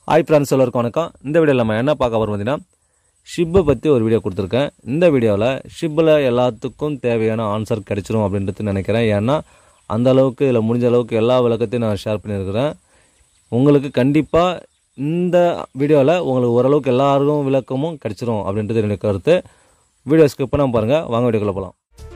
hi friends எல்லாருக்கும் வணக்கம் இந்த வீடியோவில் நம்ம என்ன பார்க்க போகிறோம் பார்த்தீங்கன்னா ஷிப்பை பற்றி ஒரு வீடியோ கொடுத்துருக்கேன் இந்த வீடியோவில் ஷிப்பில் எல்லாத்துக்கும் தேவையான ஆன்சர் கிடைச்சிரும் அப்படின்றது நினைக்கிறேன் ஏன்னா அந்த அளவுக்கு இதில் முடிஞ்ச அளவுக்கு எல்லா விளக்கத்தையும் நான் ஷேர் பண்ணியிருக்கிறேன் உங்களுக்கு கண்டிப்பாக இந்த வீடியோவில் உங்களுக்கு ஓரளவுக்கு எல்லாருக்கும் விளக்கமும் கிடைச்சிரும் அப்படின்றது என்னுடைய கருத்து வீடியோ ஸ்கிப் பண்ணாமல் பாருங்கள் வாங்க வீடியோக்குள்ளே போகலாம்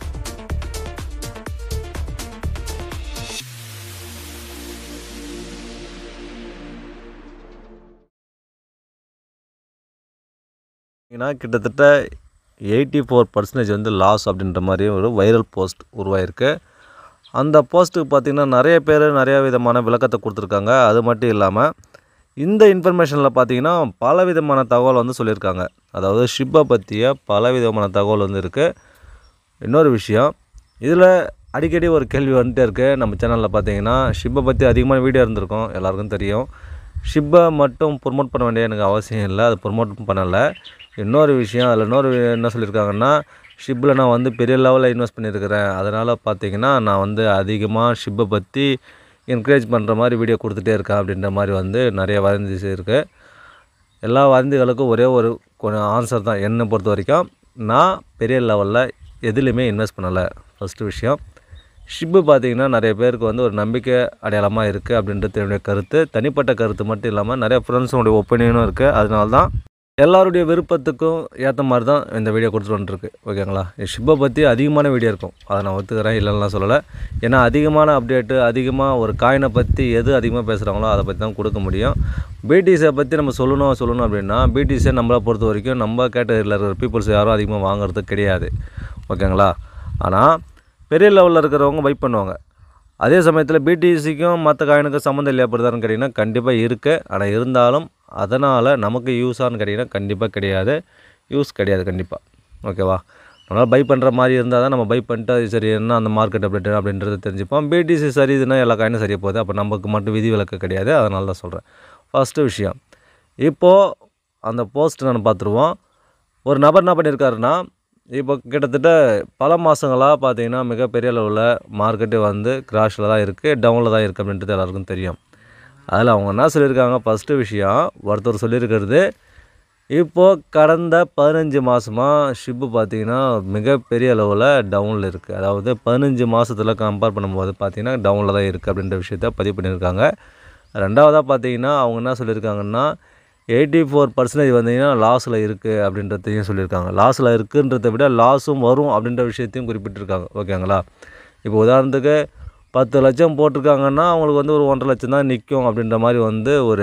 ஏன்னா கிட்டத்தட்ட எயிட்டி ஃபோர் பர்சன்டேஜ் வந்து லாஸ் அப்படின்ற மாதிரி ஒரு வைரல் போஸ்ட் உருவாயிருக்கு அந்த போஸ்ட்டுக்கு பார்த்திங்கன்னா நிறைய பேர் நிறைய விதமான விளக்கத்தை கொடுத்துருக்காங்க அது மட்டும் இல்லாமல் இந்த இன்ஃபர்மேஷனில் பார்த்தீங்கன்னா பல விதமான தகவல் வந்து சொல்லியிருக்காங்க அதாவது ஷிப்பை பற்றிய பல விதமான தகவல் வந்து இருக்குது இன்னொரு விஷயம் இதில் அடிக்கடி ஒரு கேள்வி வந்துட்டே இருக்குது நம்ம சேனலில் பார்த்தீங்கன்னா ஷிப்பை பற்றி அதிகமான வீடியோ இருந்திருக்கும் எல்லாருக்கும் தெரியும் ஷிப்பை மட்டும் ப்ரொமோட் பண்ண வேண்டிய எனக்கு அவசியம் இல்லை அது ப்ரொமோட் பண்ணலை இன்னொரு விஷயம் அதில் இன்னொரு என்ன சொல்லியிருக்காங்கன்னா ஷிப்பில் நான் வந்து பெரிய லெவலில் இன்வெஸ்ட் பண்ணியிருக்கிறேன் அதனால் பார்த்தீங்கன்னா நான் வந்து அதிகமாக ஷிப்பை பற்றி என்கரேஜ் பண்ணுற மாதிரி வீடியோ கொடுத்துட்டே இருக்கேன் அப்படின்ற மாதிரி வந்து நிறைய வதந்தி இருக்குது எல்லா வதந்திகளுக்கும் ஒரே ஒரு ஆன்சர் தான் என்னை பொறுத்த வரைக்கும் நான் பெரிய லெவலில் எதுலேயுமே இன்வெஸ்ட் பண்ணலை ஃபஸ்ட்டு விஷயம் ஷிப்பு பார்த்தீங்கன்னா நிறைய பேருக்கு வந்து ஒரு நம்பிக்கை அடையாளமாக இருக்குது அப்படின்றது என்னுடைய கருத்து தனிப்பட்ட கருத்து மட்டும் இல்லாமல் நிறைய ஃப்ரெண்ட்ஸுடைய ஒப்பீனியனும் இருக்குது அதனால தான் எல்லாருடைய விருப்பத்துக்கும் ஏற்ற மாதிரி தான் இந்த வீடியோ கொடுத்துட்டு வந்துருக்கு ஓகேங்களா ஷிப்பை பற்றி அதிகமான வீடியோ இருக்கும் அதை நான் ஒத்துக்கிறேன் இல்லைன்னா சொல்லலை ஏன்னா அதிகமான அப்டேட்டு அதிகமாக ஒரு காயினை பற்றி எது அதிகமாக பேசுகிறாங்களோ அதை பற்றி தான் கொடுக்க முடியும் பிடிஸை பற்றி நம்ம சொல்லணும் சொல்லணும் அப்படின்னா பிடிஸை நம்மளை பொறுத்த வரைக்கும் நம்ம கேட்டகரியில் இருக்கிற பீப்புள்ஸ் யாரும் அதிகமாக வாங்குறது கிடையாது ஓகேங்களா ஆனால் பெரிய லெவலில் இருக்கிறவங்க வைப் பண்ணுவாங்க அதே சமயத்தில் பிடிசிக்கும் மற்ற காயினுக்கும் சம்மந்தம் இல்லையா அப்படிதான்னு கேட்டிங்கன்னா கண்டிப்பாக இருக்குது ஆனால் இருந்தாலும் அதனால் நமக்கு யூஸான்னு கேட்டிங்கன்னா கண்டிப்பாக கிடையாது யூஸ் கிடையாது கண்டிப்பாக ஓகேவா நம்மளால் பை பண்ணுற மாதிரி இருந்தால் தான் நம்ம பை பண்ணிட்டு அது சரி என்ன அந்த மார்க்கெட் அப்டேட் அப்படின்றத தெரிஞ்சுப்போம் பிடிசி சரி இதுனா எல்லா காயினும் சரியாக போகுது அப்போ நமக்கு மட்டும் விதி விலக்கு கிடையாது அதனால தான் சொல்கிறேன் ஃபஸ்ட்டு விஷயம் இப்போது அந்த போஸ்ட் நான் பார்த்துருவோம் ஒரு நபர் என்ன பண்ணியிருக்காருன்னா இப்போ கிட்டத்தட்ட பல மாதங்களாக பார்த்தீங்கன்னா மிகப்பெரிய அளவில் மார்க்கெட்டு வந்து கிராஷில் தான் இருக்குது டவுனில் தான் இருக்குது அப்படின்றது எல்லாருக்கும் தெரியும் அதில் அவங்க என்ன சொல்லியிருக்காங்க ஃபஸ்ட்டு விஷயம் ஒருத்தர் சொல்லியிருக்கிறது இப்போது கடந்த பதினஞ்சு மாதமாக ஷிப்பு பார்த்தீங்கன்னா மிகப்பெரிய அளவில் டவுனில் இருக்குது அதாவது பதினஞ்சு மாதத்தில் கம்பேர் பண்ணும்போது பார்த்தீங்கன்னா டவுனில் தான் இருக்குது அப்படின்ற விஷயத்த பதிவு பண்ணியிருக்காங்க ரெண்டாவதாக பார்த்தீங்கன்னா அவங்க என்ன சொல்லியிருக்காங்கன்னா எயிட்டி ஃபோர் பர்சன்டேஜ் வந்தீங்கன்னா லாஸில் இருக்குது அப்படின்றதையும் சொல்லியிருக்காங்க லாஸில் இருக்குன்றதை விட லாஸும் வரும் அப்படின்ற விஷயத்தையும் குறிப்பிட்டிருக்காங்க ஓகேங்களா இப்போ உதாரணத்துக்கு பத்து லட்சம் போட்டிருக்காங்கன்னா அவங்களுக்கு வந்து ஒரு ஒன்றரை லட்சம் தான் நிற்கும் அப்படின்ற மாதிரி வந்து ஒரு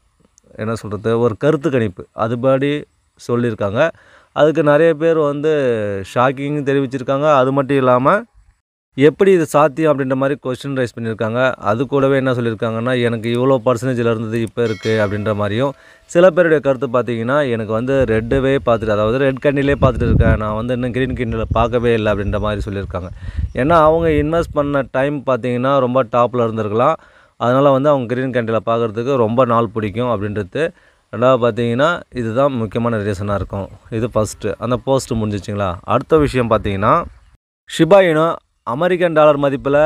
என்ன சொல்கிறது ஒரு கருத்து கணிப்பு அதுபடி சொல்லியிருக்காங்க அதுக்கு நிறைய பேர் வந்து ஷாக்கிங் தெரிவிச்சிருக்காங்க அது மட்டும் இல்லாமல் எப்படி இது சாத்தியம் அப்படின்ற மாதிரி கொஸ்டின் ரைஸ் பண்ணியிருக்காங்க அது கூடவே என்ன சொல்லியிருக்காங்கன்னா எனக்கு இவ்வளோ பர்சன்டேஜில் இருந்தது இப்போ இருக்குது அப்படின்ற மாதிரியும் சில பேருடைய கருத்து பார்த்தீங்கன்னா எனக்கு வந்து ரெட்டுவே பார்த்துட்டு அதாவது ரெட் கண்ணிலே பார்த்துட்டு இருக்கேன் நான் வந்து இன்னும் க்ரீன் கண்ணில் பார்க்கவே இல்லை அப்படின்ற மாதிரி சொல்லியிருக்காங்க ஏன்னா அவங்க இன்வெஸ்ட் பண்ண டைம் பார்த்தீங்கன்னா ரொம்ப டாப்பில் இருந்திருக்கலாம் அதனால் வந்து அவங்க க்ரீன் கண்ட்ரியில் பார்க்குறதுக்கு ரொம்ப நாள் பிடிக்கும் அப்படின்றது ரெண்டாவது பார்த்தீங்கன்னா இதுதான் முக்கியமான ரீசனாக இருக்கும் இது ஃபஸ்ட்டு அந்த போஸ்ட்டு முடிஞ்சிச்சிங்களா அடுத்த விஷயம் பார்த்தீங்கன்னா ஷிபாயினோ அமெரிக்கன் டாலர் மதிப்பில்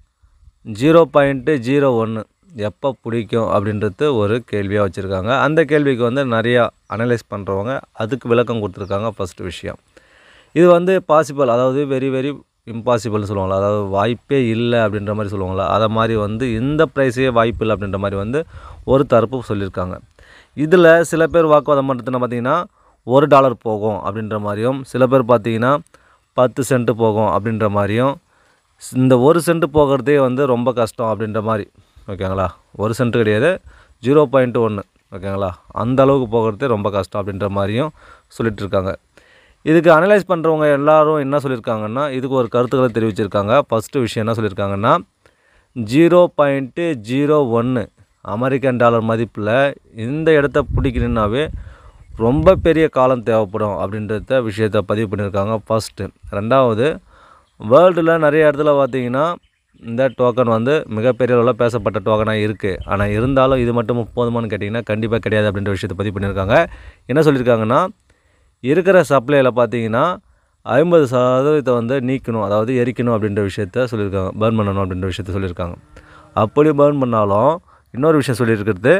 ஜீரோ பாயிண்ட்டு ஜீரோ ஒன்று எப்போ பிடிக்கும் அப்படின்றது ஒரு கேள்வியாக வச்சுருக்காங்க அந்த கேள்விக்கு வந்து நிறையா அனலைஸ் பண்ணுறவங்க அதுக்கு விளக்கம் கொடுத்துருக்காங்க ஃபஸ்ட்டு விஷயம் இது வந்து பாசிபிள் அதாவது வெரி வெரி இம்பாசிபிள்னு சொல்லுவாங்களா அதாவது வாய்ப்பே இல்லை அப்படின்ற மாதிரி சொல்லுவாங்களா அதை மாதிரி வந்து இந்த ப்ரைஸே வாய்ப்பு இல்லை அப்படின்ற மாதிரி வந்து ஒரு தரப்பு சொல்லியிருக்காங்க இதில் சில பேர் வாக்குவாதம் பண்ணுறதுனா பார்த்திங்கன்னா ஒரு டாலர் போகும் அப்படின்ற மாதிரியும் சில பேர் பார்த்திங்கன்னா பத்து சென்ட்டு போகும் அப்படின்ற மாதிரியும் இந்த ஒரு சென்ட் போகிறதே வந்து ரொம்ப கஷ்டம் அப்படின்ற மாதிரி ஓகேங்களா ஒரு சென்ட் கிடையாது ஜீரோ பாயிண்ட் ஒன்று ஓகேங்களா அந்த அளவுக்கு போகிறதே ரொம்ப கஷ்டம் அப்படின்ற மாதிரியும் சொல்லிட்டு இருக்காங்க இதுக்கு அனலைஸ் பண்ணுறவங்க எல்லாரும் என்ன சொல்லியிருக்காங்கன்னா இதுக்கு ஒரு கருத்துக்களை தெரிவிச்சிருக்காங்க ஃபஸ்ட்டு விஷயம் என்ன சொல்லியிருக்காங்கன்னா ஜீரோ பாயிண்ட்டு ஜீரோ ஒன்று அமெரிக்கன் டாலர் மதிப்பில் இந்த இடத்த பிடிக்கணுன்னாவே ரொம்ப பெரிய காலம் தேவைப்படும் அப்படின்றத விஷயத்த பதிவு பண்ணியிருக்காங்க ஃபஸ்ட்டு ரெண்டாவது வேர்ல்டில் நிறைய இடத்துல பார்த்தீங்கன்னா இந்த டோக்கன் வந்து மிகப்பெரிய அளவில் பேசப்பட்ட டோக்கனாக இருக்குது ஆனால் இருந்தாலும் இது மட்டும் போதுமானு கேட்டிங்கன்னா கண்டிப்பாக கிடையாது அப்படின்ற விஷயத்தை பதிவு பண்ணியிருக்காங்க என்ன சொல்லியிருக்காங்கன்னா இருக்கிற சப்ளையில் பார்த்தீங்கன்னா ஐம்பது சதவீதத்தை வந்து நீக்கணும் அதாவது எரிக்கணும் அப்படின்ற விஷயத்த சொல்லியிருக்காங்க பேர்ன் பண்ணணும் அப்படின்ற விஷயத்த சொல்லியிருக்காங்க அப்படி பேர்ன் பண்ணாலும் இன்னொரு விஷயம் சொல்லியிருக்கிறது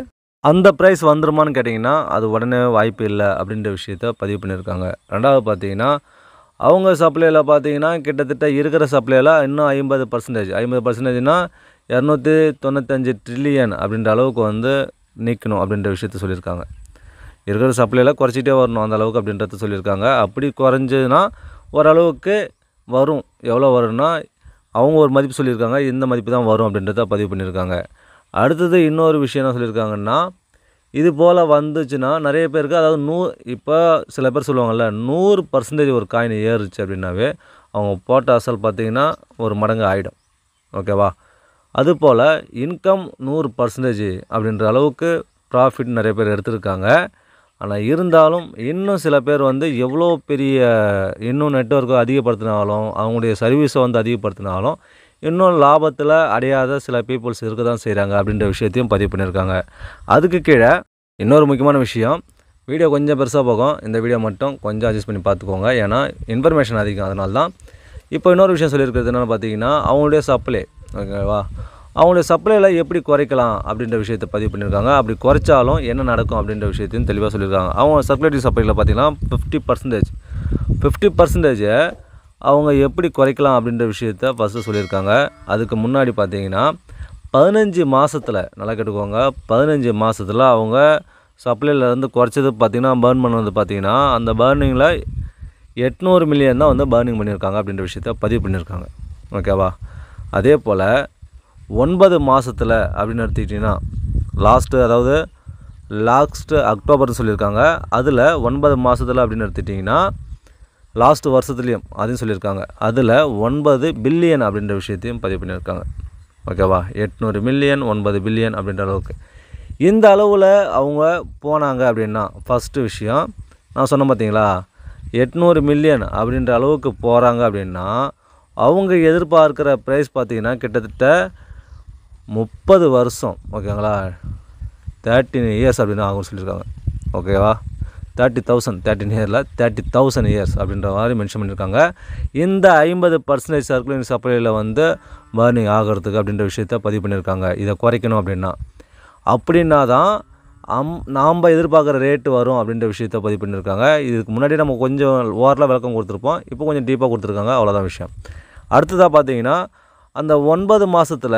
அந்த ப்ரைஸ் வந்துருமான்னு கேட்டிங்கன்னா அது உடனே வாய்ப்பு இல்லை அப்படின்ற விஷயத்த பதிவு பண்ணியிருக்காங்க ரெண்டாவது பார்த்தீங்கன்னா அவங்க சப்ளையில் பார்த்தீங்கன்னா கிட்டத்தட்ட இருக்கிற சப்ளையில் இன்னும் ஐம்பது பர்சன்டேஜ் ஐம்பது பர்சன்டேஜ்னால் இரநூத்தி தொண்ணூத்தஞ்சு ட்ரில்லியன் அப்படின்ற அளவுக்கு வந்து நீக்கணும் அப்படின்ற விஷயத்த சொல்லியிருக்காங்க இருக்கிற சப்ளையில் குறைச்சிட்டே வரணும் அந்த அளவுக்கு அப்படின்றத சொல்லியிருக்காங்க அப்படி குறைஞ்சதுன்னா ஓரளவுக்கு வரும் எவ்வளோ வரும்னா அவங்க ஒரு மதிப்பு சொல்லியிருக்காங்க இந்த மதிப்பு தான் வரும் அப்படின்றத பதிவு பண்ணியிருக்காங்க அடுத்தது இன்னொரு விஷயம் என்ன சொல்லியிருக்காங்கன்னா இது போல் வந்துச்சுன்னா நிறைய பேருக்கு அதாவது நூ இப்போ சில பேர் சொல்லுவாங்கள்ல நூறு பர்சன்டேஜ் ஒரு காயின் ஏறுச்சு அப்படின்னாவே அவங்க போட்ட அசல் பார்த்திங்கன்னா ஒரு மடங்கு ஆகிடும் ஓகேவா அதுபோல் இன்கம் நூறு பர்சன்டேஜ் அப்படின்ற அளவுக்கு ப்ராஃபிட் நிறைய பேர் எடுத்திருக்காங்க ஆனால் இருந்தாலும் இன்னும் சில பேர் வந்து எவ்வளோ பெரிய இன்னும் நெட்ஒர்க்கை அதிகப்படுத்தினாலும் அவங்களுடைய சர்வீஸை வந்து அதிகப்படுத்தினாலும் இன்னும் லாபத்தில் அடையாத சில பீப்புள்ஸ் இருக்க தான் செய்கிறாங்க அப்படின்ற விஷயத்தையும் பதிவு பண்ணியிருக்காங்க அதுக்கு கீழே இன்னொரு முக்கியமான விஷயம் வீடியோ கொஞ்சம் பெருசாக போகும் இந்த வீடியோ மட்டும் கொஞ்சம் அட்ஜஸ்ட் பண்ணி பார்த்துக்கோங்க ஏன்னா இன்ஃபர்மேஷன் அதிகம் அதனால தான் இப்போ இன்னொரு விஷயம் சொல்லியிருக்கிறது என்னென்னு பார்த்தீங்கன்னா அவங்களுடைய சப்ளை ஓகேவா அவங்களுடைய சப்ளையில் எப்படி குறைக்கலாம் அப்படின்ற விஷயத்தை பதிவு பண்ணியிருக்காங்க அப்படி குறைச்சாலும் என்ன நடக்கும் அப்படின்ற விஷயத்தையும் தெளிவாக சொல்லியிருக்காங்க அவங்க சர்க்குலேட்டரி சப்ளையில் பார்த்தீங்கன்னா ஃபிஃப்டி பர்சன்டேஜ் ஃபிஃப்டி பர்சன்டேஜை அவங்க எப்படி குறைக்கலாம் அப்படின்ற விஷயத்த ஃபஸ்ட்டு சொல்லியிருக்காங்க அதுக்கு முன்னாடி பார்த்தீங்கன்னா பதினஞ்சு மாதத்தில் நல்லா கேட்டுக்கோங்க பதினஞ்சு மாதத்தில் அவங்க சப்ளைலேருந்து குறைச்சது பார்த்திங்கன்னா பேர்ன் பண்ணது பார்த்திங்கன்னா அந்த பேர்னிங்கில் எட்நூறு மில்லியன் தான் வந்து பேர்னிங் பண்ணியிருக்காங்க அப்படின்ற விஷயத்த பதிவு பண்ணியிருக்காங்க ஓகேவா அதே போல் ஒன்பது மாதத்தில் அப்படின்னு எடுத்துக்கிட்டிங்கன்னா லாஸ்ட்டு அதாவது லாஸ்ட்டு அக்டோபர்னு சொல்லியிருக்காங்க அதில் ஒன்பது மாதத்தில் அப்படின்னு எடுத்துக்கிட்டிங்கன்னா லாஸ்ட் வருஷத்துலேயும் அதையும் சொல்லியிருக்காங்க அதில் ஒன்பது பில்லியன் அப்படின்ற விஷயத்தையும் பதிவு பண்ணியிருக்காங்க ஓகேவா எட்நூறு மில்லியன் ஒன்பது பில்லியன் அப்படின்ற அளவுக்கு இந்த அளவில் அவங்க போனாங்க அப்படின்னா ஃபஸ்ட்டு விஷயம் நான் சொன்னேன் பார்த்தீங்களா எட்நூறு மில்லியன் அப்படின்ற அளவுக்கு போகிறாங்க அப்படின்னா அவங்க எதிர்பார்க்குற ப்ரைஸ் பார்த்திங்கன்னா கிட்டத்தட்ட முப்பது வருஷம் ஓகேங்களா தேர்ட்டின் இயர்ஸ் அப்படின்னு ஆகும் சொல்லியிருக்காங்க ஓகேவா தேர்ட்டி தௌசண்ட் தேர்ட்டின் இயரில் தேர்ட்டி தௌசண்ட் இயர்ஸ் அப்படின்ற மாதிரி மென்ஷன் பண்ணியிருக்காங்க இந்த ஐம்பது பர்சன்டேஜ் சர்க்குலர் சப்ளையில் வந்து பர்னிங் ஆகிறதுக்கு அப்படின்ற விஷயத்த பதிவு பண்ணியிருக்காங்க இதை குறைக்கணும் அப்படின்னா அப்படின்னா தான் அம் நாம் எதிர்பார்க்குற ரேட்டு வரும் அப்படின்ற விஷயத்த பதிவு பண்ணியிருக்காங்க இதுக்கு முன்னாடி நம்ம கொஞ்சம் ஓரலாக விளக்கம் கொடுத்துருப்போம் இப்போ கொஞ்சம் டீப்பாக கொடுத்துருக்காங்க அவ்வளோதான் விஷயம் அடுத்ததாக பார்த்தீங்கன்னா அந்த ஒன்பது மாதத்தில்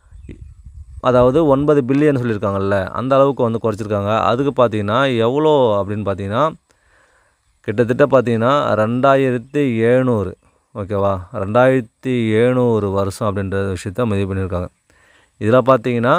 அதாவது ஒன்பது பில்லியன் சொல்லியிருக்காங்கல்ல அந்த அளவுக்கு வந்து குறைச்சிருக்காங்க அதுக்கு பார்த்தீங்கன்னா எவ்வளோ அப்படின்னு பார்த்தீங்கன்னா கிட்டத்தட்ட பார்த்தீங்கன்னா ரெண்டாயிரத்தி எழுநூறு ஓகேவா ரெண்டாயிரத்தி எழுநூறு வருஷம் அப்படின்ற விஷயத்த மதிவு பண்ணியிருக்காங்க இதில் பார்த்தீங்கன்னா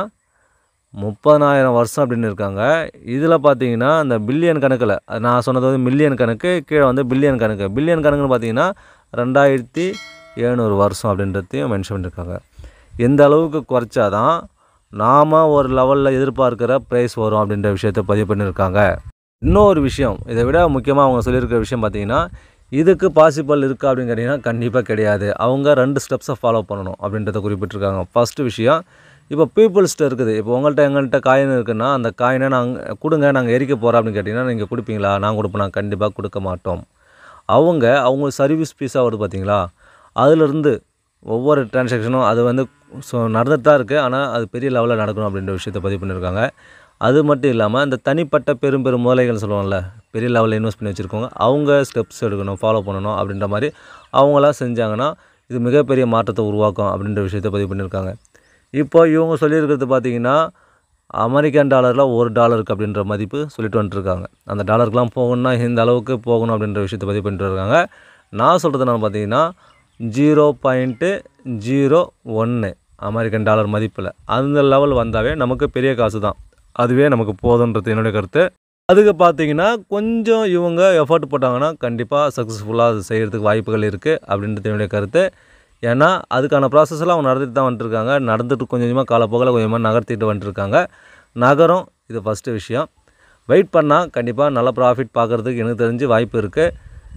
முப்பதாயிரம் வருஷம் அப்படின்னு இருக்காங்க இதில் பார்த்தீங்கன்னா அந்த பில்லியன் கணக்கில் அது நான் சொன்னது வந்து மில்லியன் கணக்கு கீழே வந்து பில்லியன் கணக்கு பில்லியன் கணக்குன்னு பார்த்தீங்கன்னா ரெண்டாயிரத்தி எழுநூறு வருஷம் அப்படின்றதையும் மென்ஷன் பண்ணியிருக்காங்க எந்த அளவுக்கு குறைச்சாதான் நாம் ஒரு லெவலில் எதிர்பார்க்குற ப்ரைஸ் வரும் அப்படின்ற விஷயத்த பதிவு பண்ணியிருக்காங்க இன்னொரு விஷயம் இதை விட முக்கியமாக அவங்க சொல்லியிருக்கிற விஷயம் பார்த்தீங்கன்னா இதுக்கு பாசிபிள் இருக்கா அப்படின்னு கேட்டிங்கன்னா கண்டிப்பாக கிடையாது அவங்க ரெண்டு ஸ்டெப்ஸை ஃபாலோ பண்ணணும் அப்படின்றத குறிப்பிட்டிருக்காங்க ஃபஸ்ட்டு விஷயம் இப்போ பீப்புள்ஸ்ட்டு இருக்குது இப்போ உங்கள்கிட்ட எங்கள்கிட்ட காயின் இருக்குன்னா அந்த காயினை நாங்கள் கொடுங்க நாங்கள் எரிக்க போகிறோம் அப்படின்னு கேட்டிங்கன்னா நீங்கள் கொடுப்பீங்களா நான் கொடுப்பேன் நான் கண்டிப்பாக கொடுக்க மாட்டோம் அவங்க அவங்க சர்வீஸ் ஃபீஸாக வருது பார்த்தீங்களா அதிலிருந்து ஒவ்வொரு டிரான்சாக்ஷனும் அது வந்து ஸோ நடந்துட்டு தான் இருக்குது ஆனால் அது பெரிய லெவலில் நடக்கணும் அப்படின்ற விஷயத்த பதிவு பண்ணியிருக்காங்க அது மட்டும் இல்லாமல் இந்த தனிப்பட்ட பெரும் பெரும் முதலைகள் சொல்லுவாங்கள்ல பெரிய லெவலில் இன்வெஸ்ட் பண்ணி வச்சுருக்கவங்க அவங்க ஸ்டெப்ஸ் எடுக்கணும் ஃபாலோ பண்ணணும் அப்படின்ற மாதிரி அவங்களாம் செஞ்சாங்கன்னா இது மிகப்பெரிய மாற்றத்தை உருவாக்கும் அப்படின்ற விஷயத்த பதிவு பண்ணியிருக்காங்க இப்போ இவங்க சொல்லியிருக்கிறது பார்த்தீங்கன்னா அமெரிக்கன் டாலரில் ஒரு டாலருக்கு அப்படின்ற மதிப்பு சொல்லிட்டு வந்துட்டுருக்காங்க அந்த டாலருக்குலாம் போகணும்னா இந்த அளவுக்கு போகணும் அப்படின்ற விஷயத்தை பதிவு பண்ணிட்டு இருக்காங்க நான் சொல்கிறது நான் பார்த்தீங்கன்னா ஜீரோ பாயிண்ட்டு ஜீரோ ஒன்று அமெரிக்கன் டாலர் மதிப்பில் அந்த லெவல் வந்தாவே நமக்கு பெரிய காசு தான் அதுவே நமக்கு போதுன்றது என்னுடைய கருத்து அதுக்கு பார்த்தீங்கன்னா கொஞ்சம் இவங்க எஃபர்ட் போட்டாங்கன்னா கண்டிப்பாக சக்ஸஸ்ஃபுல்லாக அது செய்கிறதுக்கு வாய்ப்புகள் இருக்குது அப்படின்றது என்னுடைய கருத்து ஏன்னா அதுக்கான ப்ராசஸ்லாம் அவங்க நடத்திட்டு தான் வந்துட்டுருக்காங்க நடந்துட்டு கொஞ்சம் கொஞ்சமாக காலப்போக்கில் கொஞ்சமாக நகர்த்திட்டு வந்துட்டுருக்காங்க நகரம் இது ஃபஸ்ட்டு விஷயம் வெயிட் பண்ணால் கண்டிப்பாக நல்ல ப்ராஃபிட் பார்க்குறதுக்கு எனக்கு தெரிஞ்சு வாய்ப்பு இருக்குது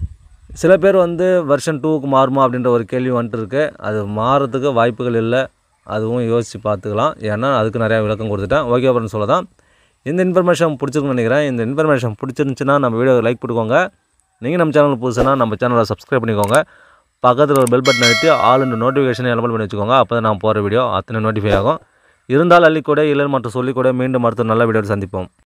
சில பேர் வந்து வெர்ஷன் டூக்கு மாறுமா அப்படின்ற ஒரு கேள்வி வந்துட்டு இருக்கு அது மாறதுக்கு வாய்ப்புகள் இல்லை அதுவும் யோசித்து பார்த்துக்கலாம் ஏன்னா அதுக்கு நிறையா விளக்கம் கொடுத்துட்டேன் ஓகே அப்படின்னு சொல்ல தான் இந்த இன்ஃபர்மேஷன் பிடிச்சிருக்குன்னு நினைக்கிறேன் இந்த இன்ஃபர்மேஷன் பிடிச்சிருந்துச்சுன்னா நம்ம வீடியோ லைக் போட்டுக்கோங்க நீங்கள் நம்ம சேனல் புதுசுனா நம்ம சேனலை சப்ஸ்கிரைப் பண்ணிக்கோங்க பக்கத்தில் ஒரு பெல் பட்டன் அழுத்தி ஆல் இந்த நோட்டிஃபிகேஷனை எனபிள் பண்ணி வச்சுக்கோங்க அப்போ தான் நான் போகிற வீடியோ அத்தனை நோட்டிஃபை ஆகும் இருந்தால் அள்ளிக்கூட இல்லை மற்றும் சொல்லிக்கூட மீண்டும் அடுத்த நல்ல வீடியோவில் சந்திப்போம்